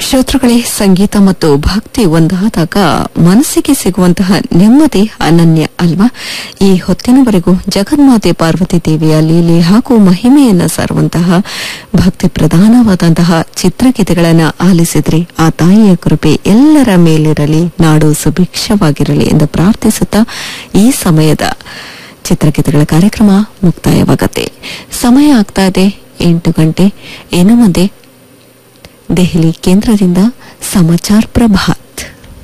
ಶ್ರೋತೃಗಳೇ ಸಂಗೀತ ಮತ್ತು ಭಕ್ತಿ ಒಂದಾದಾಗ ಮನಸ್ಸಿಗೆ ಸಿಗುವಂತಹ ನೆಮ್ಮದಿ ಅನನ್ಯ ಅಲ್ವಾ ಈ ಹೊತ್ತಿನವರೆಗೂ ಜಗನ್ಮಾತೆ ಪಾರ್ವತಿ ದೇವಿಯ ಲೀಲೆ ಹಾಗೂ ಮಹಿಮೆಯನ್ನ ಸಾರುವಂತಹ ಭಕ್ತಿ ಪ್ರಧಾನವಾದಂತಹ ಚಿತ್ರಗೀತೆಗಳನ್ನ ಆಲಿಸಿದ್ರಿ ಆ ತಾಯಿಯ ಕೃಪೆ ಎಲ್ಲರ ಮೇಲಿರಲಿ ನಾಡು ಸುಭಿಕ್ಷವಾಗಿರಲಿ ಎಂದು ಪ್ರಾರ್ಥಿಸುತ್ತಾ ಈ ಸಮಯದ ಚಿತ್ರಗೀತೆಗಳ ಕಾರ್ಯಕ್ರಮ ಮುಕ್ತಾಯವಾಗತ್ತೆ ಸಮಯ ಆಗ್ತಾ ಇದೆ ಎಂಟು ಗಂಟೆ ಇನ್ನು ಮುಂದೆ ದೆಹಲಿ ಕೇಂದ್ರದಿಂದ ಸಮಾಚಾರ ಪ್ರಭಾತ್